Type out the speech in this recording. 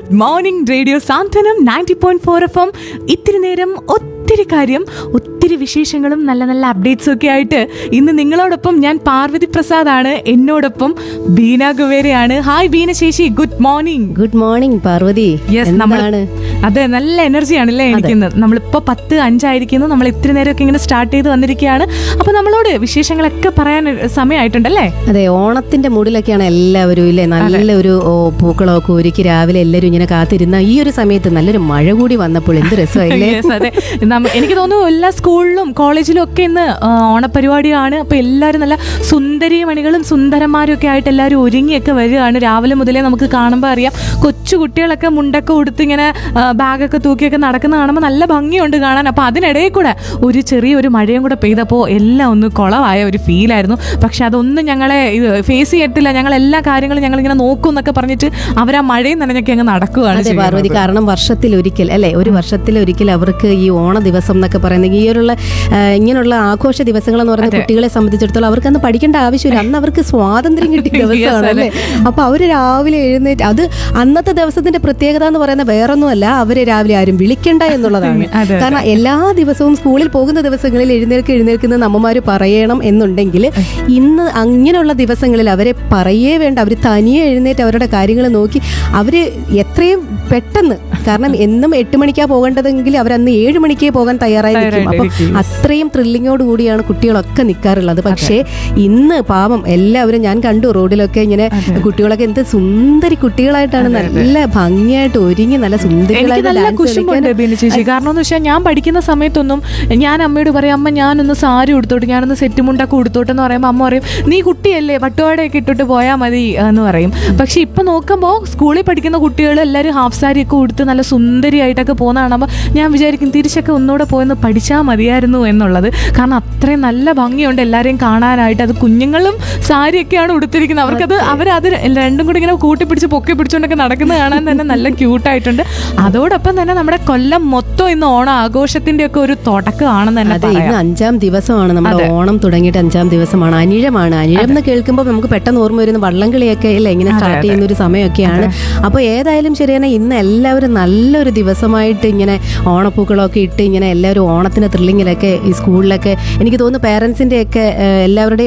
Good morning radio Santhwanam ninety point four F M ഇത്തിരി നേരം ഒത്തിരി കാര്യം ഒത്തിരി വിശേഷങ്ങളും നല്ല നല്ല അപ്ഡേറ്റ്സും ഒക്കെ ആയിട്ട് ഇന്ന് നിങ്ങളോടൊപ്പം ഞാൻ പാർവതി പ്രസാദ് ആണ് എന്നോടൊപ്പം ബീന ഗുവേരയാണ് ഹായ് ബീന ശേഷി good morning good morning Parvathi yes നമ്മൾ എന്താണ് അതെ നല്ല എനർജിയാണ് അല്ലേ എനിക്കിന്ന് നമ്മളിപ്പോ പത്ത് അഞ്ചായിരിക്കുന്നു നമ്മൾ ഇത്തിരി നേരമൊക്കെ ഇങ്ങനെ സ്റ്റാർട്ട് ചെയ്ത് വന്നിരിക്കുകയാണ് അപ്പൊ നമ്മളോട് വിശേഷങ്ങളൊക്കെ പറയാൻ സമയമായിട്ടുണ്ടല്ലേ അതെ ഓണത്തിന്റെ മൂഡിലൊക്കെയാണ് എല്ലാവരും ഇല്ലേ നല്ലൊരു ഓ, പൂക്കളമൊക്കെ ഒരുക്കി രാവിലെ എല്ലാവരും ഇങ്ങനെ കാത്തിരുന്ന ഈ ഒരു സമയത്ത് നല്ലൊരു മഴ കൂടി വന്നപ്പോൾ എന്ത് രസമായില്ലേ Yes, അതെ നമ്മ- എനിക്ക് തോന്നുന്നു എല്ലാ സ്കൂളിലും കോളേജിലും ഒക്കെ ഇന്ന് ആ, ഓണപരിപാടിയാണ് അപ്പൊ എല്ലാവരും നല്ല സുന്ദരി മണികളും സുന്ദരന്മാരും ഒക്കെ ആയിട്ട് എല്ലാവരും ഒരുങ്ങിയൊക്കെ വരികയാണ് രാവിലെ മുതലേ നമുക്ക് കാണുമ്പോൾ അറിയാം കൊച്ചു കുട്ടികളൊക്കെ മുണ്ടൊക്കെ ഉടുത്ത് ഇങ്ങനെ ആ, ബാഗൊക്കെ തൂക്കിയൊക്കെ നടക്കുന്ന കാണുമ്പോൾ നല്ല ഭംഗിയുണ്ട് കാണാൻ അപ്പൊ അതിനിടയിൽ കൂടെ ഒരു ചെറിയൊരു മഴയും കൂടെ പെയ്തപ്പോൾ എല്ലാം ഒന്ന് കുളമായ ഒരു ഫീലായിരുന്നു പക്ഷെ അതൊന്നും ഞങ്ങളെ ഫേസ് ചെയ്യത്തില്ല ഞങ്ങൾ എല്ലാ കാര്യങ്ങളും ഞങ്ങൾ ഇങ്ങനെ നോക്കും എന്നൊക്കെ പറഞ്ഞിട്ട് അവർ ആ മഴയും നനഞ്ഞൊക്കെ അങ്ങ് നടക്കുകയാണ് അതെ ചെയ്യുന്നത്. പാർവതി കാരണം വർഷത്തിൽ ഒരിക്കൽ അല്ലെ ഒരു വർഷത്തിൽ ഒരിക്കൽ അവർക്ക് ഈ ഓണ ദിവസം എന്നൊക്കെ പറയുന്നത് ഈ ഒരുള്ള ആ, ഇങ്ങനെയുള്ള ആഘോഷ ദിവസങ്ങൾ എന്ന് പറയുന്ന കുട്ടികളെ സംബന്ധിച്ചിടത്തോളം അവർക്ക് അന്ന് പഠിക്കേണ്ട ആവശ്യമില്ല അന്ന് അവർക്ക് സ്വാതന്ത്ര്യം കിട്ടിയ ദിവസമാണ് അല്ലേ അപ്പൊ അവര് രാവിലെ എഴുന്നേറ്റ് അത് അന്നത്തെ ദിവസത്തിന്റെ പ്രത്യേകത എന്ന് പറയുന്നത് വേറൊന്നുമല്ല അവരെ രാവിലെ ആരും വിളിക്കണ്ട എന്നുള്ളതാണ് അതെ, കാരണം എല്ലാ ദിവസവും സ്കൂളിൽ പോകുന്ന ദിവസങ്ങളിൽ എഴുന്നേൽക്ക് എഴുന്നേൽക്കുന്ന നമ്മമാര് പറയണം എന്നുണ്ടെങ്കിൽ ഇന്ന് അങ്ങനെയുള്ള ദിവസങ്ങളിൽ അവരെ പറയേ വേണ്ട അവർ തനിയെ എഴുന്നേറ്റ് അവരുടെ കാര്യങ്ങൾ നോക്കി അവര് എത്രയും പെട്ടെന്ന് കാരണം എന്നും എട്ട് മണിക്കാ പോകേണ്ടതെങ്കിൽ അവരന്ന് ഏഴ് മണിക്കേ പോകാൻ തയ്യാറായി നിൽക്കും അപ്പം തയ്യാറായിരിക്കും. അത്രയും ത്രില്ലിങ്ങോട് കൂടിയാണ് കുട്ടികളൊക്കെ നിൽക്കാറുള്ളത് പക്ഷേ ഇന്ന് പാവം എല്ലാവരും ഞാൻ കണ്ടു റോഡിലൊക്കെ ഇങ്ങനെ കുട്ടികളൊക്കെ എന്ത് സുന്ദരി കുട്ടികളായിട്ടാണ് നല്ല ഭംഗിയായിട്ട് ഒരുങ്ങി നല്ല എനിക്ക് സുന്ദരികളായിട്ട് നല്ല ഡാൻസ് കുശുമ്പുണ്ട് കളിക്കാൻ ബിനു ചേച്ചി കാരണം എന്ന് വെച്ചാൽ ഞാൻ പഠിക്കുന്ന സമയത്തൊന്നും ഞാൻ അമ്മയോട് പറയും അമ്മ ഞാനൊന്ന് സാരി ഉടുത്തോട്ട് ഞാനൊന്ന് സെറ്റ് മുണ്ടൊക്കെ ഉടുത്തോട്ട് എന്ന് പറയുമ്പോൾ അമ്മ പറയും നീ കുട്ടിയല്ലേ പട്ടുപാടയൊക്കെ ഇട്ടിട്ട് പോയാൽ മതി എന്ന് പറയും പക്ഷെ ഇപ്പൊ നോക്കുമ്പോൾ സ്കൂളിൽ പഠിക്കുന്ന കുട്ടികൾ എല്ലാവരും ഹാഫ് സാരി ഒക്കെ ഉടുത്ത് നല്ല സുന്ദരിയായിട്ടൊക്കെ പോകുന്ന കാണുമ്പോൾ ഞാൻ വിചാരിക്കും തിരിച്ചൊക്കെ ഒന്നുകൂടെ പോയെന്ന് പഠിച്ചാൽ മതിയായിരുന്നു എന്നുള്ളത് കാരണം അത്രയും നല്ല ഭംഗിയുണ്ട് എല്ലാവരെയും കാണാനായിട്ട് അത് കുഞ്ഞുങ്ങളും സാരിയൊക്കെയാണ് ഉടുത്തിരിക്കുന്നത് അവർക്കത് അവരത് രണ്ടും കൂടി ഇങ്ങനെ കൂട്ടിപ്പിടിച്ച് പൊക്കി പിടിച്ചുകൊണ്ടൊക്കെ നടക്കുന്നത് കാണാൻ തന്നെ നല്ല ക്യൂട്ടായിട്ടുണ്ട് അതോടൊപ്പം തന്നെ നമ്മുടെ കൊല്ലം മൊത്തം ഇന്ന് ഓണം ആഘോഷത്തിന്റെ ഒക്കെ ഒരു തുടക്കമാണെന്ന് തന്നെ അതെ ഇന്ന് പറയാം അഞ്ചാം ദിവസമാണ് നമ്മുടെ അതെ. ഓണം തുടങ്ങിയിട്ട് അഞ്ചാം ദിവസമാണ് അനിഴമാണ് അനിഴം എന്ന് കേൾക്കുമ്പോൾ നമുക്ക് പെട്ടെന്ന് ഓർമ്മ വരുന്ന വള്ളംകളിയൊക്കെ അല്ലേ ഇങ്ങനെ സ്റ്റാർട്ട് ചെയ്യുന്ന ഒരു സമയമൊക്കെയാണ് അപ്പോൾ ഏതായാലും ശരിയാണ് ഇന്ന് എല്ലാവരും നല്ലൊരു ദിവസമായിട്ട് ഇങ്ങനെ ഓണപ്പൂക്കളൊക്കെ ഇട്ട് ഇങ്ങനെ എല്ലാവരും ഓണത്തിന് ത്രില്ലിങ്ങിലൊക്കെ ഈ സ്കൂളിലൊക്കെ എനിക്ക് തോന്നുന്നു പേരൻസിന്റെ ഒക്കെ എല്ലാവരുടെയും